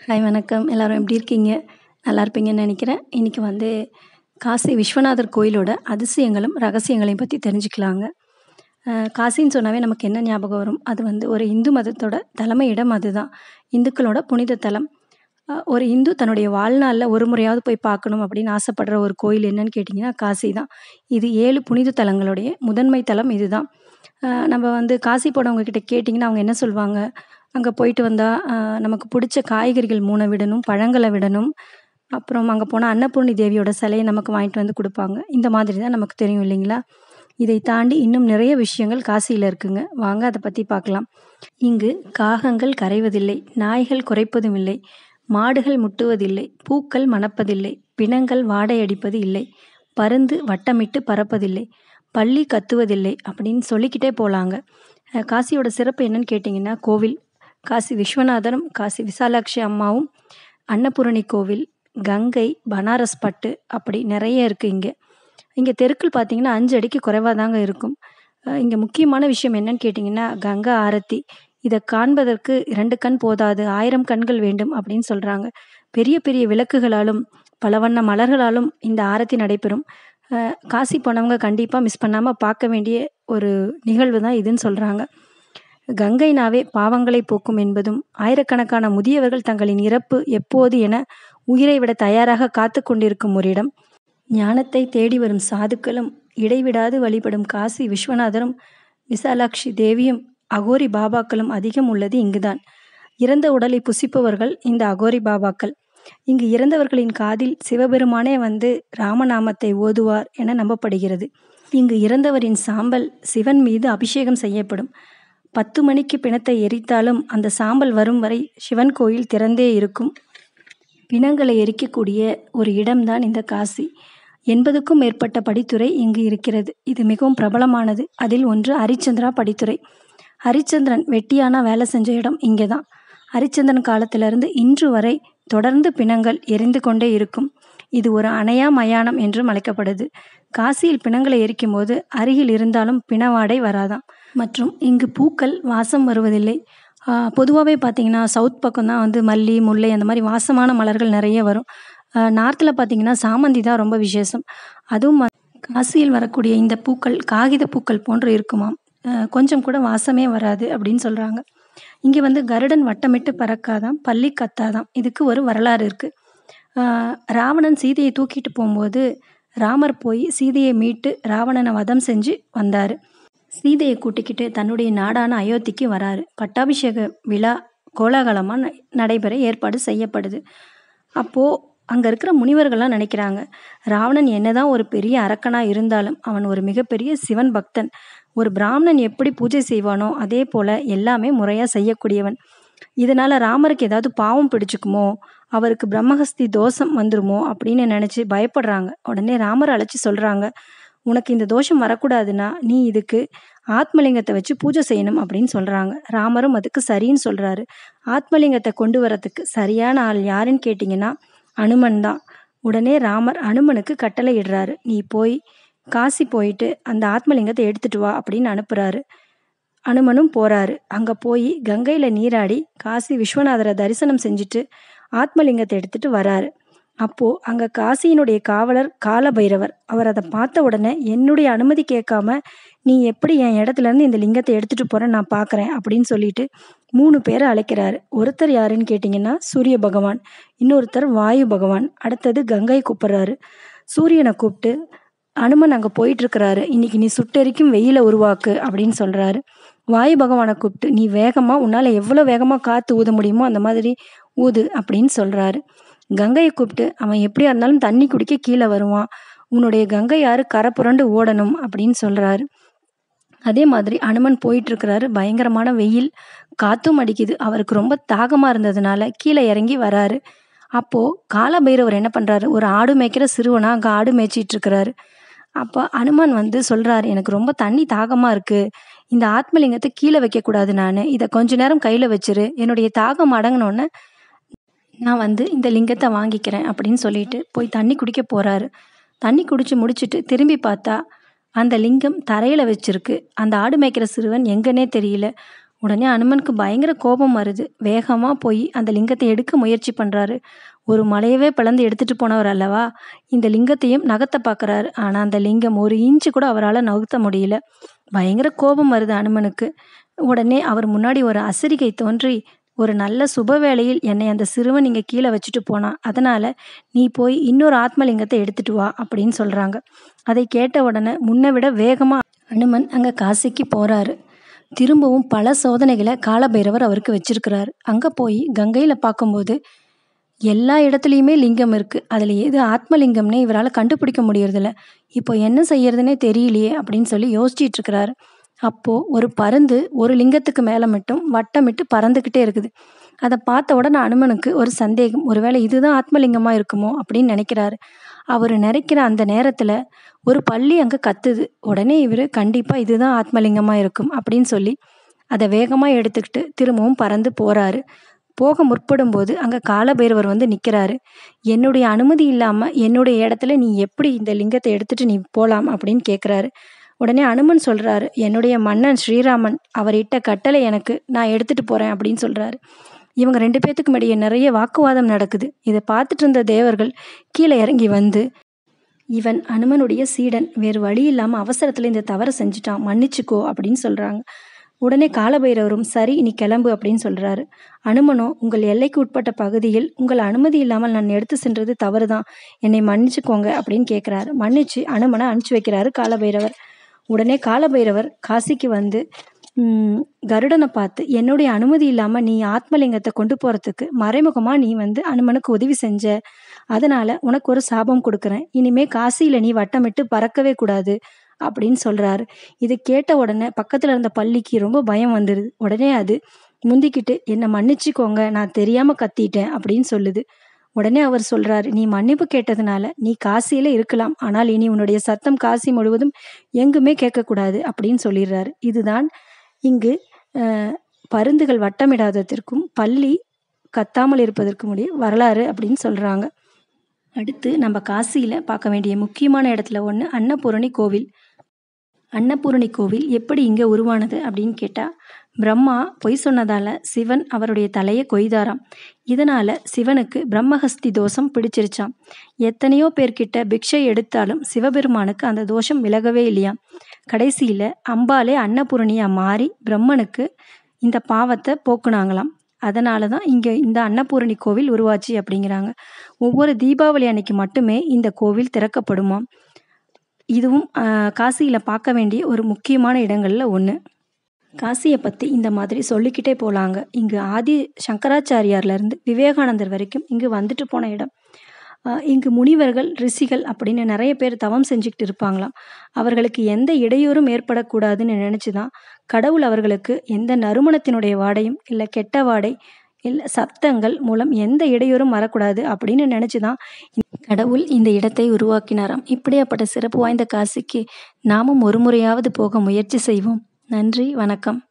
hi வணக்கம் எல்லோரும் எப்படி இருக்கீங்க நல்லா இருப்பீங்கன்னு நினைக்கிறேன் இன்றைக்கி வந்து காசி விஸ்வநாதர் கோயிலோட அதிசயங்களும் ரகசியங்களையும் பற்றி தெரிஞ்சுக்கலாங்க அஹ் காசின்னு சொன்னாவே நமக்கு என்ன ஞாபகம் வரும் அது வந்து ஒரு இந்து மதத்தோட தலைமை இடம் அதுதான் இந்துக்களோட புனித தலம் அஹ் ஒரு இந்து தன்னுடைய வாழ்நாளில் ஒரு முறையாவது போய் பார்க்கணும் அப்படின்னு ஆசைப்படுற ஒரு கோயில் என்னன்னு கேட்டிங்கன்னா காசி தான் இது ஏழு புனித தலங்களுடைய முதன்மை தலம் இதுதான் அஹ் நம்ம வந்து காசி போனவங்க கிட்ட கேட்டிங்கன்னா அவங்க என்ன சொல்லுவாங்க அங்கே போயிட்டு வந்தால் நமக்கு பிடிச்ச காய்கறிகள் மூணை விடணும் பழங்களை விடணும் அப்புறம் அங்கே போனால் அன்னபூர்ணி தேவியோட சிலையை நமக்கு வாங்கிட்டு வந்து கொடுப்பாங்க இந்த மாதிரி தான் நமக்கு தெரியும் இல்லைங்களா இதை தாண்டி இன்னும் நிறைய விஷயங்கள் காசியில் இருக்குங்க வாங்க அதை பற்றி பார்க்கலாம் இங்கு காகங்கள் கரைவதில்லை நாய்கள் குறைப்பதும் இல்லை மாடுகள் முட்டுவதில்லை பூக்கள் மணப்பதில்லை பிணங்கள் வாடை அடிப்பது இல்லை பருந்து வட்டமிட்டு பறப்பதில்லை பள்ளி கத்துவதில்லை அப்படின்னு சொல்லிக்கிட்டே போகலாங்க அஹ் காசியோட சிறப்பு என்னன்னு கேட்டிங்கன்னா கோவில் காசி விஸ்வநாதரும் காசி விசாலாட்சி அம்மாவும் அன்னபூரணி கோவில் கங்கை பனாரஸ் பட்டு அப்படி நிறைய இருக்குது இங்கே இங்கே தெருக்கள் பார்த்தீங்கன்னா அஞ்சு அடிக்கு குறைவாக தாங்க இருக்கும் இங்கே முக்கியமான விஷயம் என்னன்னு கேட்டிங்கன்னா கங்கா ஆரத்தி இதை காண்பதற்கு இரண்டு கண் போதாது ஆயிரம் கண்கள் வேண்டும் அப்படின்னு சொல்கிறாங்க பெரிய பெரிய விளக்குகளாலும் பல வண்ண மலர்களாலும் இந்த ஆரத்தி நடைபெறும் அஹ் காசி போனவங்க கண்டிப்பாக மிஸ் பண்ணாமல் பார்க்க வேண்டிய ஒரு நிகழ்வு தான் இதுன்னு சொல்கிறாங்க கங்கைனாவே பாவங்களை போக்கும் என்பதும் ஆயிரக்கணக்கான முதியவர்கள் தங்களின் இறப்பு எப்போது என உயிரை விட தயாராக காத்து கொண்டிருக்கும் ஒரு இடம் ஞானத்தை தேடி வரும் சாதுக்களும் இடைவிடாது வழிபடும் காசி விஸ்வநாதரும் விசாலாட்சி தேவியும் அகோரி பாபாக்களும் அதிகம் உள்ளது இங்குதான் இறந்த உடலை புசிப்பவர்கள் இந்த அகோரி பாபாக்கள் இங்கு இறந்தவர்களின் காதில் சிவபெருமானே வந்து ராமநாமத்தை ஓதுவார் என நம்பப்படுகிறது இங்கு இறந்தவரின் சாம்பல் சிவன் மீது அபிஷேகம் செய்யப்படும் பத்து மணிக்கு பிணத்தை எரித்தாலும் அந்த சாம்பல் வரும் வரை சிவன் கோயில் திறந்தே இருக்கும் பிணங்களை எரிக்கக்கூடிய ஒரு இடம்தான் இந்த காசி எண்பதுக்கும் மேற்பட்ட படித்துறை இங்கு இருக்கிறது இது மிகவும் பிரபலமானது அதில் ஒன்று ஹரிச்சந்திரா படித்துறை ஹரிச்சந்திரன் வெட்டியானா வேலை செஞ்ச இடம் இங்கே தான் ஹரிச்சந்திரன் காலத்திலிருந்து இன்று வரை தொடர்ந்து பிணங்கள் எரிந்து கொண்டே இருக்கும் இது ஒரு அணையா மயானம் என்றும் அழைக்கப்படுது காசியில் பிணங்களை எரிக்கும் போது அருகில் இருந்தாலும் பிணவாடை வராதாம் மற்றும் இங்கு பூக்கள் வாசம் வருவதில்லை பொதுவாகவே பார்த்தீங்கன்னா சவுத் பக்கம் தான் வந்து மல்லி முல்லை அந்த மாதிரி வாசமான மலர்கள் நிறைய வரும் நார்த்தில் பார்த்தீங்கன்னா சாமந்தி தான் ரொம்ப விசேஷம் அதுவும் ம- காசியில் வரக்கூடிய இந்த பூக்கள் காகித பூக்கள் போன்று இருக்குமாம் அஹ் கொஞ்சம் கூட வாசமே வராது அப்படின்னு சொல்கிறாங்க இங்கே வந்து கருடன் வட்டமிட்டு பறக்காதாம் பள்ளி கத்தாதாம் இதுக்கு ஒரு வரலாறு இருக்குது ராவணன் சீதையை தூக்கிட்டு போகும்போது ராமர் போய் சீதையை மீட்டு ராவணனை வதம் செஞ்சு வந்தார் சீதையை கூட்டிக்கிட்டு தன்னுடைய நாடான அயோத்திக்கு வராரு பட்டாபிஷேக விழா கோலாகலமாக நடைபெற ஏற்பாடு செய்யப்படுது அப்போது அங்கே இருக்கிற முனிவர்கள்லாம் நினைக்கிறாங்க ராவணன் என்னதான் ஒரு பெரிய அரக்கனாக இருந்தாலும் அவன் ஒரு மிகப்பெரிய சிவன் பக்தன் ஒரு பிராமணன் எப்படி பூஜை செய்வானோ அதே போல் எல்லாமே முறையாக செய்யக்கூடியவன் இதனால் ராமருக்கு ஏதாவது பாவம் பிடிச்சுக்குமோ அவருக்கு பிரம்மஹஸ்தி தோஷம் வந்துருமோ அப்படின்னு நினச்சி பயப்படுறாங்க உடனே ராமர் அழைச்சி சொல்கிறாங்க உனக்கு இந்த தோஷம் வரக்கூடாதுன்னா நீ இதுக்கு ஆத்மலிங்கத்தை வச்சு பூஜை செய்யணும் அப்படின்னு சொல்கிறாங்க ராமரும் அதுக்கு சரின்னு சொல்கிறாரு ஆத்மலிங்கத்தை கொண்டு வரதுக்கு சரியான ஆள் யாருன்னு கேட்டிங்கன்னா அனுமன் தான் உடனே ராமர் அனுமனுக்கு கட்டளை இடுறாரு நீ போய் காசி போயிட்டு அந்த ஆத்மலிங்கத்தை எடுத்துட்டு வா அப்படின்னு அனுப்புகிறாரு அனுமனும் போறாரு அங்க போய் கங்கையில நீராடி காசி விஸ்வநாதரை தரிசனம் செஞ்சுட்டு ஆத்மலிங்கத்தை எடுத்துட்டு வராரு அப்போ அங்க காசியினுடைய காவலர் காலபைரவர் அவர் அதை பார்த்த உடனே என்னுடைய அனுமதி கேட்காம நீ எப்படி என் இடத்துல இருந்து இந்த லிங்கத்தை எடுத்துட்டு போற நான் பார்க்கறேன் அப்படின்னு சொல்லிட்டு மூணு பேரை அழைக்கிறாரு ஒருத்தர் யாருன்னு கேட்டிங்கன்னா சூரிய பகவான் இன்னொருத்தர் வாயு பகவான் அடுத்தது கங்கை கூப்பிடுறாரு சூரியனை கூப்பிட்டு அனுமன் அங்கே போயிட்டு இருக்கிறாரு இன்னைக்கு நீ சுட்டெரிக்கும் வெயில உருவாக்கு அப்படின்னு சொல்றாரு வாயு பகவானை கூப்பிட்டு நீ வேகமாக உன்னால் எவ்வளோ வேகமாக காற்று ஊத முடியுமோ அந்த மாதிரி ஊது அப்படின்னு சொல்றாரு கங்கையை கூப்பிட்டு அவன் எப்படியா இருந்தாலும் தண்ணி குடிக்க கீழே வருவான் உன்னுடைய கங்கை யாரு கரை புரண்டு ஓடணும் அப்படின்னு சொல்றாரு அதே மாதிரி அனுமன் போயிட்டு இருக்கிறாரு பயங்கரமான வெயில் காத்தும் அடிக்குது அவருக்கு ரொம்ப தாகமா இருந்ததுனால கீழே இறங்கி வராரு அப்போ காலபைரவர் என்ன பண்றாரு ஒரு ஆடு மேய்க்கிற சிறுவனா அங்க ஆடு மேய்ச்சிட்டு இருக்கிறாரு அப்போ அனுமான் வந்து சொல்றாரு எனக்கு ரொம்ப தண்ணி தாகமா இருக்கு இந்த ஆத்மலிங்கத்தை கீழே வைக்க கூடாது நான் இதை கொஞ்ச நேரம் கையில வச்சிரு என்னுடைய தாகம் அடங்கினோடனே நான் வந்து இந்த லிங்கத்தை வாங்கிக்கிறேன் அப்படின்னு சொல்லிட்டு போய் தண்ணி குடிக்க போறாரு தண்ணி குடிச்சு முடிச்சிட்டு திரும்பி பார்த்தா அந்த லிங்கம் தரையில வச்சிருக்கு அந்த ஆடு மேய்க்கிற சிறுவன் எங்கன்னே தெரியல உடனே அனுமனுக்கு பயங்கர கோபம் வருது வேகமாக போய் அந்த லிங்கத்தை எடுக்க முயற்சி பண்ணுறாரு ஒரு மலையவே பிளந்து எடுத்துகிட்டு போனவர் அல்லவா இந்த லிங்கத்தையும் நகர்த்த பார்க்குறாரு ஆனால் அந்த லிங்கம் ஒரு இன்ச்சு கூட அவரால் நகர்த்த முடியல பயங்கர கோபம் வருது அனுமனுக்கு உடனே அவர் முன்னாடி ஒரு அசரிகை தோன்றி ஒரு நல்ல சுப வேளையில் என்னை அந்த சிறுவன் இங்கே கீழே வச்சுட்டு போனான் அதனால் நீ போய் இன்னொரு ஆத்மலிங்கத்தை எடுத்துட்டு வா அப்படின்னு சொல்கிறாங்க அதை கேட்ட உடனே முன்னை விட வேகமாக அனுமன் அங்கே காசிக்கு போகிறாரு திரும்பவும் பல சோதனைகளை காலபைரவர் அவருக்கு வச்சிருக்கிறாரு அங்கே போய் கங்கையில் பார்க்கும்போது எல்லா இடத்துலையுமே லிங்கம் இருக்குது அதில் எது ஆத்மலிங்கம்னே இவரால் கண்டுபிடிக்க முடியறதில்ல இப்போ என்ன செய்யறதுனே தெரியலையே அப்படின்னு சொல்லி யோசிச்சிட்டு இருக்கிறாரு அப்போது ஒரு பருந்து ஒரு லிங்கத்துக்கு மேலே மட்டும் வட்டமிட்டு பறந்துக்கிட்டே இருக்குது அதை பார்த்த உடனே அனுமனுக்கு ஒரு சந்தேகம் ஒருவேளை இதுதான் ஆத்மலிங்கமாக இருக்குமோ அப்படின்னு நினைக்கிறாரு அவர் நினைக்கிற அந்த நேரத்தில் ஒரு பள்ளி அங்கே கத்துது உடனே இவர் கண்டிப்பாக இதுதான் ஆத்மலிங்கமாக இருக்கும் அப்படின்னு சொல்லி அதை வேகமாக எடுத்துக்கிட்டு திரும்பவும் பறந்து போகிறாரு போக முற்படும்போது அங்கே காலபைரவர் வந்து நிற்கிறாரு என்னுடைய அனுமதி இல்லாமல் என்னுடைய இடத்துல நீ எப்படி இந்த லிங்கத்தை எடுத்துட்டு நீ போகலாம் அப்படின்னு கேட்குறாரு உடனே அனுமன் சொல்கிறாரு என்னுடைய மன்னன் ஸ்ரீராமன் அவர் இட்ட கட்டளை எனக்கு நான் எடுத்துகிட்டு போகிறேன் அப்படின்னு சொல்கிறாரு இவங்க ரெண்டு பேர்த்துக்கும் இடையே நிறைய வாக்குவாதம் நடக்குது இதை பார்த்துட்டு இருந்த தேவர்கள் கீழே இறங்கி வந்து இவன் அனுமனுடைய சீடன் வேறு வழி இல்லாமல் அவசரத்தில் இந்த தவறை செஞ்சுட்டான் மன்னிச்சுக்கோ அப்படின்னு சொல்கிறாங்க உடனே காலபைரவரும் சரி நீ கிளம்பு அப்படின்னு சொல்கிறாரு அனுமனோ உங்கள் எல்லைக்கு உட்பட்ட பகுதியில் உங்கள் அனுமதி இல்லாமல் நான் எடுத்து சென்றது தவறு தான் என்னை மன்னிச்சுக்கோங்க அப்படின்னு கேட்குறாரு மன்னிச்சு அனுமனை அனுப்பிச்சி வைக்கிறாரு காலபைரவர் உடனே காலபைரவர் காசிக்கு வந்து கருடனை பார்த்து என்னுடைய அனுமதி இல்லாமல் நீ ஆத்மலிங்கத்தை கொண்டு போகிறதுக்கு மறைமுகமாக நீ வந்து அனுமனுக்கு உதவி செஞ்ச அதனால் உனக்கு ஒரு சாபம் கொடுக்குறேன் இனிமே காசியில் நீ வட்டமிட்டு பறக்கவே கூடாது அப்படின்னு சொல்கிறாரு இது கேட்ட உடனே பக்கத்தில் இருந்த பள்ளிக்கு ரொம்ப பயம் வந்துடுது உடனே அது முந்திக்கிட்டு என்னை மன்னிச்சுக்கோங்க நான் தெரியாமல் கத்திட்டேன் அப்படின்னு சொல்லுது உடனே அவர் சொல்றாரு நீ மன்னிப்பு கேட்டதுனால நீ காசியில இருக்கலாம் ஆனால் இனி உன்னுடைய சத்தம் காசி முழுவதும் எங்குமே கேட்கக்கூடாது அப்படின்னு சொல்லிடுறாரு இதுதான் இங்கு பருந்துகள் வட்டமிடாததற்கும் பள்ளி கத்தாமல் இருப்பதற்கும் உடைய வரலாறு அப்படின்னு சொல்கிறாங்க அடுத்து நம்ம காசியில் பார்க்க வேண்டிய முக்கியமான இடத்துல ஒன்று அன்னபூரணி கோவில் அன்னபூரணி கோவில் எப்படி இங்கே உருவானது அப்படின்னு கேட்டால் பிரம்மா பொய் சொன்னதால் சிவன் அவருடைய தலையை கொய்தாராம் இதனால் சிவனுக்கு பிரம்மஹஸ்தி தோஷம் பிடிச்சிருச்சாம் எத்தனையோ பேர்கிட்ட பிக்ஷை எடுத்தாலும் சிவபெருமானுக்கு அந்த தோஷம் விலகவே இல்லையாம் கடைசியில் அம்பாலே அன்னபூரணியாக மாறி பிரம்மனுக்கு இந்த பாவத்தை போக்குனாங்களாம் அதனால தான் இங்கே இந்த அன்னபூரணி கோவில் உருவாச்சு அப்படிங்கிறாங்க ஒவ்வொரு தீபாவளி அன்னைக்கு மட்டுமே இந்த கோவில் திறக்கப்படுமாம் இதுவும் காசியில் பார்க்க வேண்டிய ஒரு முக்கியமான இடங்களில் ஒன்று காசியை பற்றி இந்த மாதிரி சொல்லிக்கிட்டே போகலாங்க இங்கு ஆதி சங்கராச்சாரியார்லேருந்து விவேகானந்தர் வரைக்கும் இங்கு வந்துட்டு போன இடம் இங்கு முனிவர்கள் ரிஷிகள் அப்படின்னு நிறைய பேர் தவம் செஞ்சுக்கிட்டு இருப்பாங்களாம் அவர்களுக்கு எந்த இடையூறும் ஏற்படக்கூடாதுன்னு நினச்சி தான் கடவுள் அவர்களுக்கு எந்த நறுமணத்தினுடைய வாடையும் இல்லை கெட்ட வாடை இல்லை சப்தங்கள் மூலம் எந்த இடையூறும் வரக்கூடாது அப்படின்னு நினச்சி தான் கடவுள் இந்த இடத்தை உருவாக்கினாராம் இப்படியாப்பட்ட சிறப்பு வாய்ந்த காசிக்கு நாமும் ஒரு முறையாவது போக முயற்சி செய்வோம் நன்றி வணக்கம்